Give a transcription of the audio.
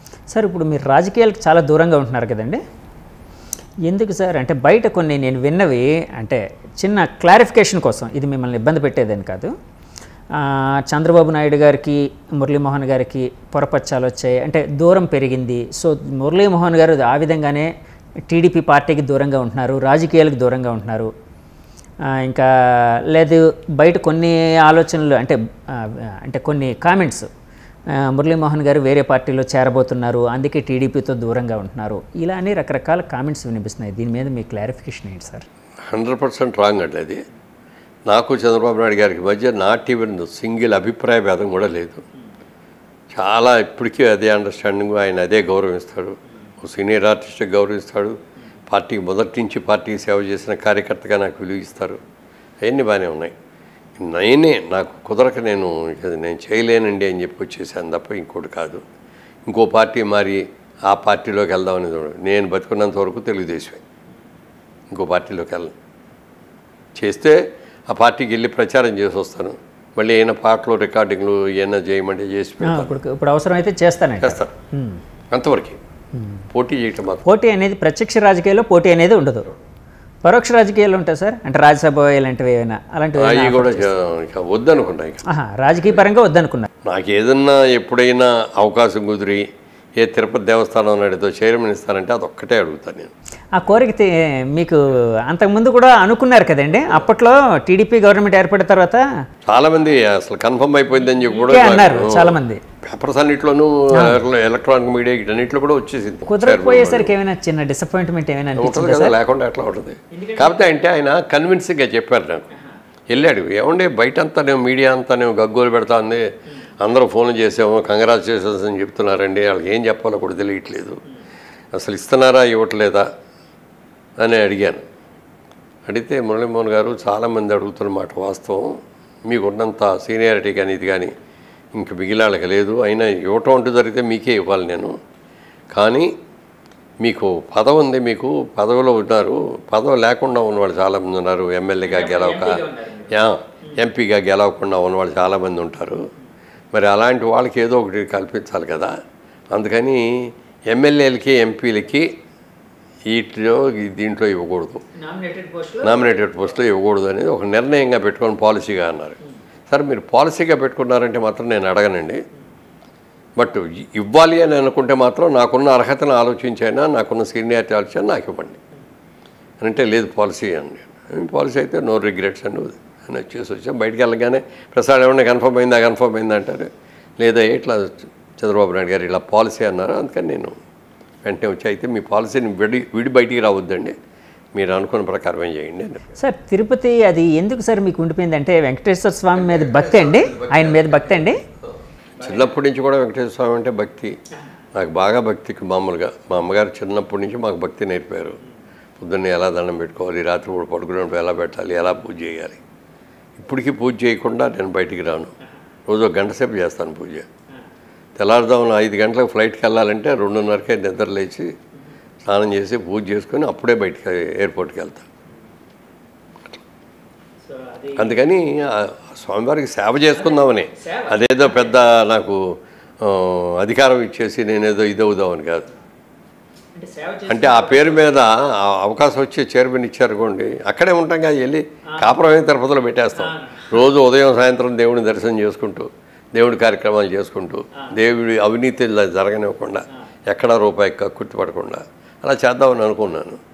Sir ఇప్పుడు మీరు రాజకీయాలకు చాలా దూరంగా ఉంటున్నారు కదండి ఎందుకు సార్ అంటే బయట కొన్ని నేను విన్నవి అంటే చిన్న క్లారిఫికేషన్ కోసం ఇది మిమ్మల్ని ఇబ్బంది పెట్టేదని కాదు ఆ, చంద్రబాబు నాయుడు గారికి మురళీమోహన్ గారికి పొరపచ్చాలు వచ్చాయి అంటే దూరం పెరిగింది సో మురళీమోహన్ గారు ఆ విధంగానే టీడీపీ పార్టీకి దూరంగా ఉంటున్నారు రాజకీయాలకు దూరంగా ఉంటున్నారు ఆ, ఇంకా లేదు బయట కొన్ని ఆలోచనలు అంటే ఆ, అంటే కొన్ని కామెంట్స్ మురళీమోహన్ గారు వేరే పార్టీలో చేరబోతున్నారు అందుకే టీడీపీతో దూరంగా ఉంటున్నారు ఇలా అని రకరకాల కామెంట్స్ వినిపిస్తున్నాయి దీని మీద మీ క్లారిఫికేషన్ ఏంటి సార్ హండ్రెడ్ పర్సెంట్ రాంగ్ అండి అది నాకు చంద్రబాబు నాయుడు గారికి మధ్య నాట్ ఈవెన్ సింగిల్ అభిప్రాయ భేదం కూడా లేదు చాలా ఇప్పటికీ అదే అండర్స్టాండింగ్ ఆయన అదే గౌరవిస్తాడు ఒక సీనియర్ ఆర్టిస్ట్ గౌరవిస్తాడు పార్టీకి మొదటి నుంచి పార్టీకి సేవ చేసిన కార్యకర్తగా నాకు విలువ ఇస్తారు అవన్నీ బాగానే ఉన్నాయి నేనే నాకు కుదరక నేను ఇక నేను చేయలేనండి అని చెప్పి వచ్చేసాను తప్ప ఇంకోటి కాదు ఇంకో పార్టీ మారి ఆ పార్టీలోకి వెళ్దామని చూడు నేను బతుకున్నంత వరకు తెలుగుదేశమే ఇంకో పార్టీలోకి వెళ్ళను చేస్తే ఆ పార్టీకి వెళ్ళి ప్రచారం చేసి వస్తాను మళ్ళీ ఏమైనా పాటలు రికార్డింగ్లు ఏమైనా చేయమంటే చేసి ఆ, పెడతాను ఇప్పుడు ఇప్పుడు అవసరమైతే చేస్తానండి చేస్తాను అంతవరకు పోటీ చేయటం మాత్రం పోటీ అనేది ప్రత్యక్ష రాజకీయాల్లో పోటీ అనేది ఉండదు పరోక్ష రాజకీయాలు ఉంటాయి సార్ అంటే రాజ్యసభ ఇలాంటివి ఏమైనా అలాంటివి అవి ఏమైనా? కూడా చే- ఇక వద్దనుకున్నా ఇక ఆహా, రాజకీయ పరంగా వద్దనుకున్నారు నాకు ఏదన్నా ఎప్పుడైనా అవకాశం కుదిరి ఏ తిరుపతి దేవస్థానం నాడితో చైర్మన్ ఇస్తానంటే అది ఒక్కటే అడుగుతాను నేను ఆ కోరిక తే- మీకు అంతకుముందు కూడా అనుకున్నారు కదండి అప్పట్లో టీడీపీ గవర్నమెంట్ ఏర్పడిన తర్వాత చాలామంది అసలు కన్ఫర్మ్ అయిపోయిందని చెప్పి కూడా ఓకే అన్నారు నాకు చాలా మంది పేపర్స్ అన్నింటిలోనూ ఎలక్ట్రానిక్ మీడియా అన్నింటిలో కూడా వచ్చేసింది కుదరకపోయేసరికి ఏమైనా చిన్న డిసప్పాయింట్మెంట్ ఏమైనా ఉంటుంది అనిపించింది కదా లేకుండా ఎట్లా ఉంటుంది కాకపోతే అంటే ఆయన కన్విన్సింగ్గా చెప్పారు నాకు వెళ్ళాడు ఏమండి బయట అంతా నేను మీడియా అంతా నేను గగ్గోలు పెడతా ఉంది అందరూ ఫోన్లు చేసాము కంగ్రాచులేషన్స్ అని చెప్తున్నారండి వాళ్ళకి ఏం చెప్పాలో కూడా తెలియట్లేదు అసలు ఇస్తున్నారా ఇవ్వట్లేదా అని అడిగాను అడిగితే మురళీమోహన్ గారు చాలామంది అడుగుతున్న మాట వాస్తవం మీకున్నంత సీనియారిటీ కానీ ఇది కానీ ఇంక మిగిలిన వాళ్ళకి లేదు అయినా ఇవ్వటం అంటూ జరిగితే మీకే ఇవ్వాలి నేను కానీ మీకు పదవి ఉంది మీకు పదవిలో ఉన్నారు పదవి లేకుండా ఉన్నవాళ్ళు చాలామంది ఉన్నారు ఎమ్మెల్యేగా గెలవక యా ఎంపీగా గెలవకుండా ఉన్నవాళ్ళు చాలామంది ఉంటారు మరి అలాంటి వాళ్ళకి ఏదో ఒకటి కల్పించాలి కదా అందుకని ఎమ్మెల్యేలకి ఎంపీలకి వీటిలో ఈ- దీంట్లో ఇవ్వకూడదు నామినేటెడ్ పోస్టులో ఇవ్వకూడదు అనేది ఒక నిర్ణయంగా పెట్టుకొని పాలసీగా అన్నారు సరే మీరు పాలసీగా పెట్టుకున్నారంటే మాత్రం నేను అడగనండి బట్ ఇ- ఇవ్వాలి అని అనుకుంటే మాత్రం నాకున్న అర్హతను ఆలోచించైనా నాకున్న సీనియారిటీ ఆలోచన నాకు ఇవ్వండి అని అంటే లేదు పాలసీ అండి పాలసీ అయితే నో రిగ్రెట్స్ అండి అని వచ్చేసి వచ్చాం బయటికి వెళ్ళగానే ప్రసాద్ ఏమన్నా కన్ఫర్మ్ అయిందా కన్ఫర్మ్ అయిందా అంటారు లేదా ఇట్లా చంద్రబాబు నాయుడు గారు ఇలా పాలసీ అన్నారు అందుకని నేను వెంటనే వచ్చి అయితే మీ పాలసీని విడి విడి బయటికి రావద్దండి మీరు అనుకున్న ప్రకారమే చేయండి అని సార్ తిరుపతి అది ఎందుకు సార్ మీకు ఉండిపోయింది అంటే వెంకటేశ్వర స్వామి మీద భక్తి అండి ఆయన మీద భక్తి అండి చిన్నప్పటి నుంచి కూడా వెంకటేశ్వర స్వామి అంటే భక్తి నాకు బాగా భక్తికి మామూలుగా మా అమ్మగారు చిన్నప్పటి నుంచి మాకు భక్తి నేర్పారు పొద్దున్నే ఎలా దండం పెట్టుకోవాలి రాత్రి కూడా పడుకున్నప్పుడు ఎలా పెట్టాలి ఎలా పూజ చేయాలి ఇప్పటికీ పూజ చేయకుండా నేను బయటికి రాను రోజు ఒక గంట సేపు చేస్తాను పూజ తెల్లారుదామున ఐదు గంటలకు ఫ్లైట్కి వెళ్ళాలంటే రెండున్నరకే నిద్ర లేచి స్నానం చేసి పూజ చేసుకొని అప్పుడే బయటికి ఎయిర్పోర్ట్కి వెళ్తాను అందుకని ఆ స్వామివారికి సేవ చేసుకుందామని అదేదో పెద్ద నాకు ఆ, అధికారం ఇచ్చేసి నేనేదో ఇదవుదామని కాదు అంటే ఆ పేరు మీద ఆ అవకాశం వచ్చి చైర్మన్ ఇచ్చారనుకోండి అక్కడే ఉంటాం కదా వెళ్ళి కాపురమైన తిరుపతిలో పెట్టేస్తాం రోజు ఉదయం సాయంత్రం దేవుడిని దర్శనం చేసుకుంటూ దేవుడి కార్యక్రమాలు చేసుకుంటూ దేవుడి అవినీతి జరగనివ్వకుండా ఎక్కడా రూపాయి కక్కుర్తి పడకుండా అలా చేద్దామని అనుకున్నాను